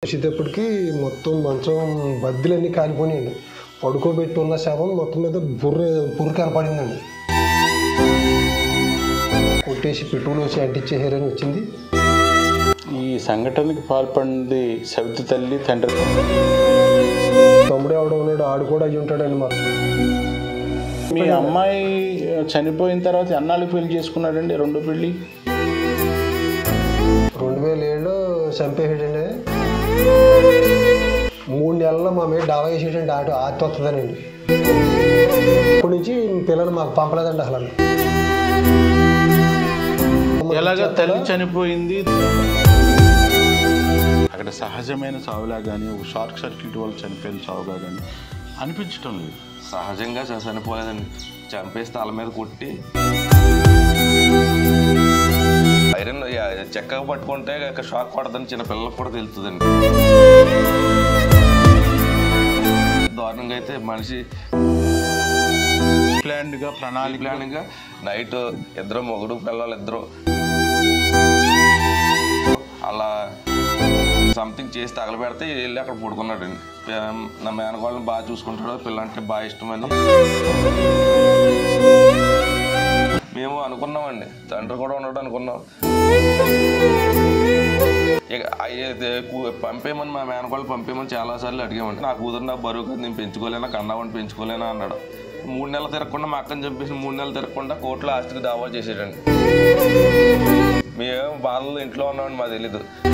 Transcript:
వచ్చేటప్పటికి మొత్తం మంచం బద్దలన్నీ కాలిపోయినాయండి పడుకోబెట్టి ఉన్న శవం మొత్తం మీద బుర్ర బుర్ర కనపడిందండి కొట్టేసి పెట్రోల్ వచ్చి అంటించేసారని వచ్చింది ఈ సంఘటనకి పాల్పడింది సవితి తల్లి తండ్రి తమ్ముడు ఎవడో ఉన్నాడు ఆడు కూడా అయ్యి ఉంటాడండి మాకు మీ అమ్మాయి చనిపోయిన తర్వాత ఎన్నాళ్ళు పెళ్లి చేసుకున్నాడండి రెండో పెళ్లి రెండు వేల ఏడులో చంపేసాడండి మూడు నెలల్లో మా మీద డాబా వేసేటండి ఆట ఆతి వస్తుందనండి ఇప్పటి నుంచి పిల్లలు మాకు పంపలేదండి అసలు ఎలాగ తల్లి చనిపోయింది అక్కడ సహజమైన చావులా కానీ ఒక షార్ట్ సర్క్యూట్ వల్ల చనిపోయిన చావుగా కానీ అనిపించటం లేదు సహజంగా చ- చనిపోలేదండి చంపేసి తల మీద కొట్టి ఐరన్ యా- చెక్కగా పట్టుకుంటే ఇక షాక్ పడదని చిన్న పిల్లలకు కూడా తెలుస్తుందండి దారుణంగా అయితే మనిషి ప్లాన్డ్గా ప్రణాళిక ప్లానింగ్ నైట్ ఇద్దరు మొగుడు పిల్లలు ఇద్దరు అలా సంథింగ్ చేసి తగలబెడితే వెళ్ళి అక్కడ పడుకున్నాడండి పే- నా మేనగోళ్ళని బాగా చూసుకుంటాడు పిల్లంటే బాగా ఇష్టమని మేము అనుకున్నామండి తండ్రి కూడా ఉన్నాడు అనుకున్నాం ఇక అయ్యే కూ- పంపేయమని మా మేనకోళ్ళు పంపేయమని చాలాసార్లు అడిగామండి నా కూతురు నాకు బరువు కదా నేను పెంచుకోలేనా కన్నామని పెంచుకోలేనా అన్నాడు మూడు నెలలు తిరగకుండా మా అక్కని చంపేసి మూడు నెలలు తిరగకుండా కోర్టులో ఆస్తికి దావా చేసేటండి మేము బాధలు ఇంట్లో ఉన్నామండి మాకు తెలీదు